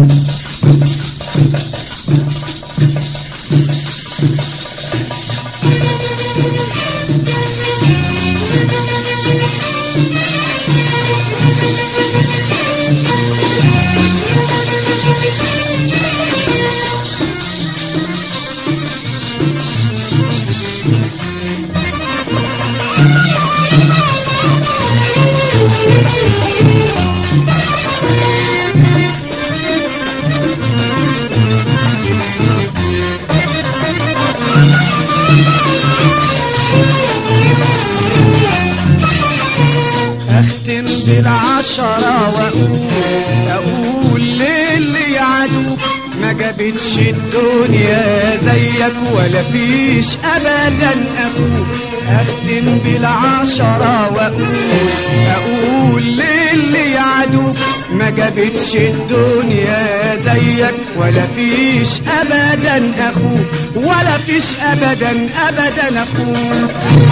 اختم بالعشرة واقول اقول للي يعدوك ما جابتش الدنيا زيك ولا فيش ابدا اخوك اختم بالعشرة واقول اقول للي يعدوك ما جابتش الدنيا زيك ولا فيش ابدا اخوك ولا فيش ابدا ابدا اخوك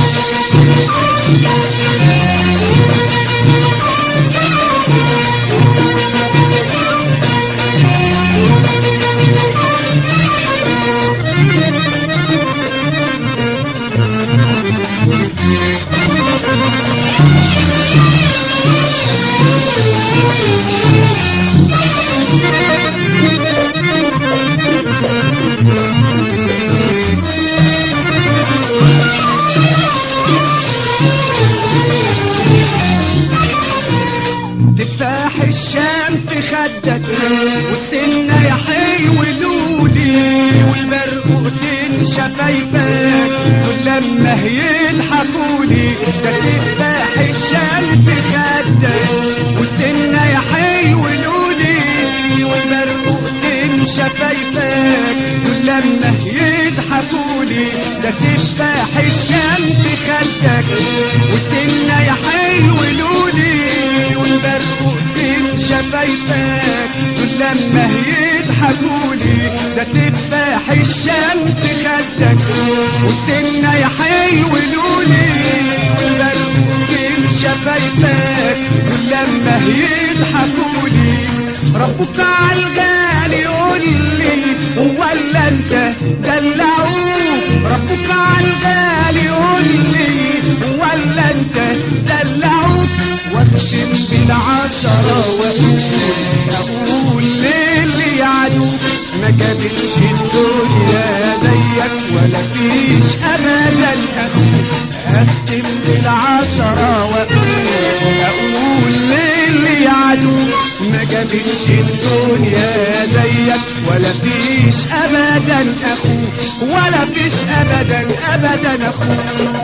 تفاح الشام في خدك والسنة يا حلو لولي والبرقوتين شفايفك دول لما يضحكولي ده تفاح الشام في خدك والسنة يا حلو لولي والبرقوتين شفايفك دول لما يضحكولي ده تفاح الشام في خدك والسنة يا حلو لولي والبرقوتين شفايفك دول لما يضحكولي ده تفاح الشام في خدك والسنة يا حلو لولي والبرقوتين شفايفك دول لما يضحكولي ربك عالغالي يقول لي ولا انت دلعوك ربك عالغالي يقول لي ولا انت دلعوك واختم بالعشرة واقول اقول للي يعدوك ما جابتش الدنيا زيك ولا فيش ابدا اخوك اختم بالعشرة واقول اقول للي يعدوك ما جابتش الدنيا زيك ولا فيش ابدا اخوك ولا فيش ابدا ابدا اخوك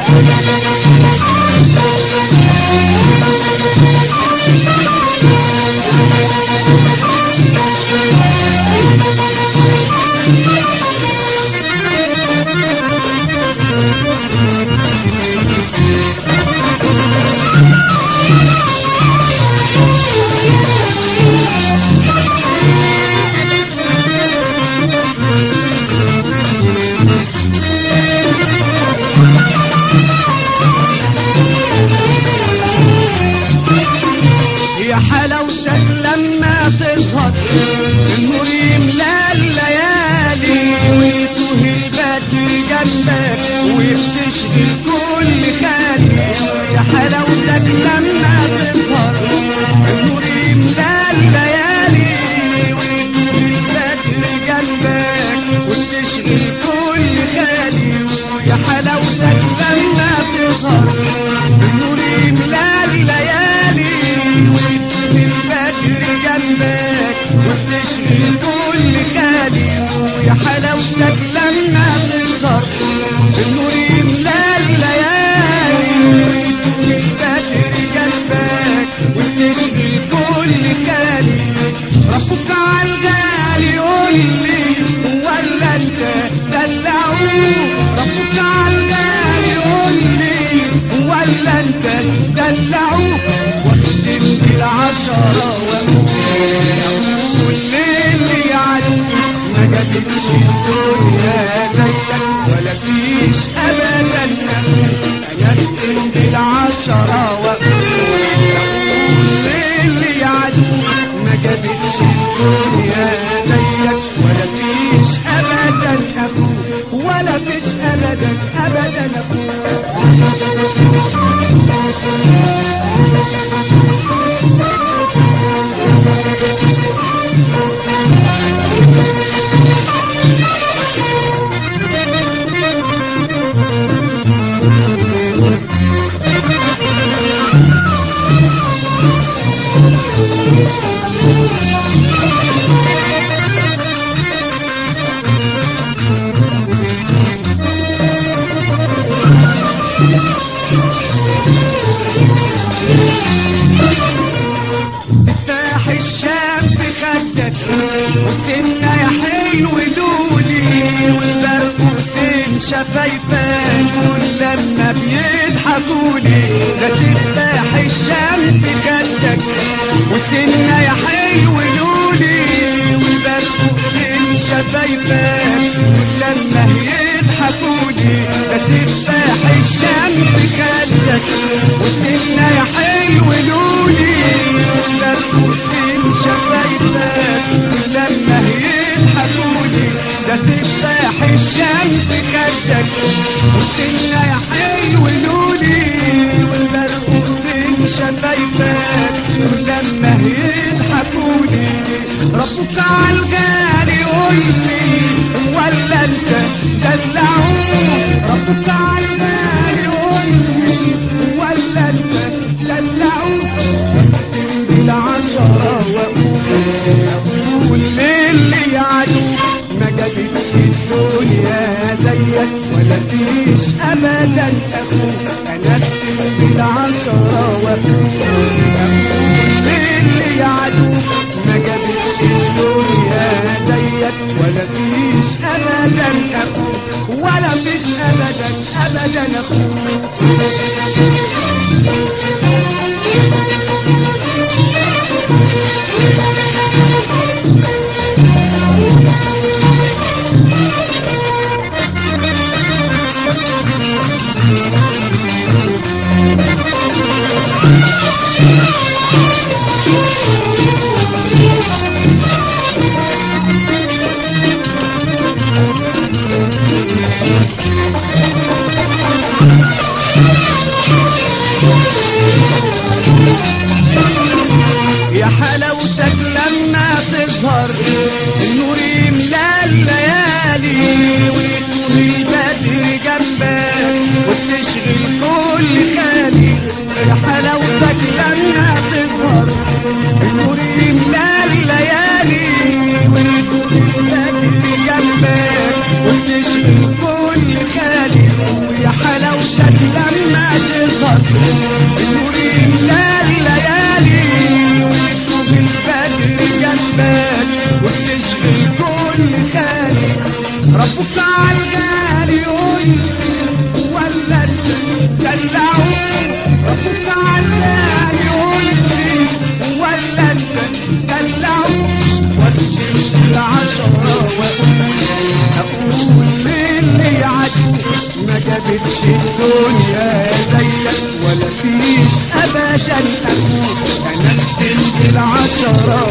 يا حلاوتك لما تظهر النور يملى الليالي ويتوه البدر جنبك وبتشغل كل خالي يا حلاوتك لما تظهر النور يملى الليالي ويتوه البدر جنبك وبتشغل كل خالي يا حلاوتك لما تظهر النور يملى الليالي ويتوه البدر جنبك وبتشغل كل خالي ويا حلاوتك لما تظهر النور يملى الليالي ويتوه البدر جنبك وبتشغل كل خالي ربك عالغالي يقول لي ولا انت دلعوه ربك عالغالي يقول لي ولا انت دلعوه واختم بالعشرة واقول للي يعدوك ما جابتش الدنيا زيك ولا فيش ابدا انا اختم بالعشرة واقول للي يعدوك ما جابتش الدنيا زيك ولا فيش ابدا اخوك ولا فيش ابدا ابدا اخوك تفتح الشام في خدك والسنة يا حلو دولي والبرق فين شفايفك ولما بيضحكولي ده تفتح الشام في خدك والسنة يا حلو دولي والبرق فين شفايفك ولما يضحكولي ده تفتح الشام في خدك والسنة يا حلو دولي والبرقوتين شفايفك لما يضحكولي ده تفتح الشمس خدك والدنيا يا حلو لولي والبرقوتين شفايفك لما يضحكولي ربك عالغالي قولي ولا انت دلعوه ربك عالغالي قولي ولا انت دلعوه بالعشرة وأقول للي يعدو ما جابتش الدنيا زيك ولا فيش أبدا أخوك أنا أكتب بالعشرة وأقول للي يعدو ما جابتش الدنيا زيك ولا فيش أبدا أخوك ولا فيش أبدا أبدا أخوك يا حلاوتك لما تظهر النور يملى الليالي ويكون البدر جنبك وتشغل كل خالي يا حلاوتك لما تظهر النور يملى الليالي ويكون البدر جنبك وتشغل كل خالي يا حلاوتك لما تظهر النور يملى الليالي ويكتب البدر جنبك وتشغل كل خالي ربك عالغالي يقول ولا انت دلعوه ربك عالغالي يقول ولا انت دلعوه وادي العشرة اقول للي عدو ما جابتش الدنيا زيك ولا فيش ابدا اخوك انا اكتب العشرة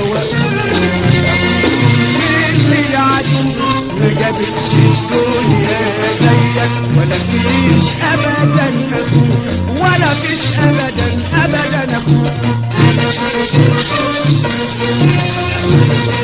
اللي عدو ما جابتش الدنيا زيك ولا فيش ابدا اخوك ولا فيش ابدا ابدا اخوك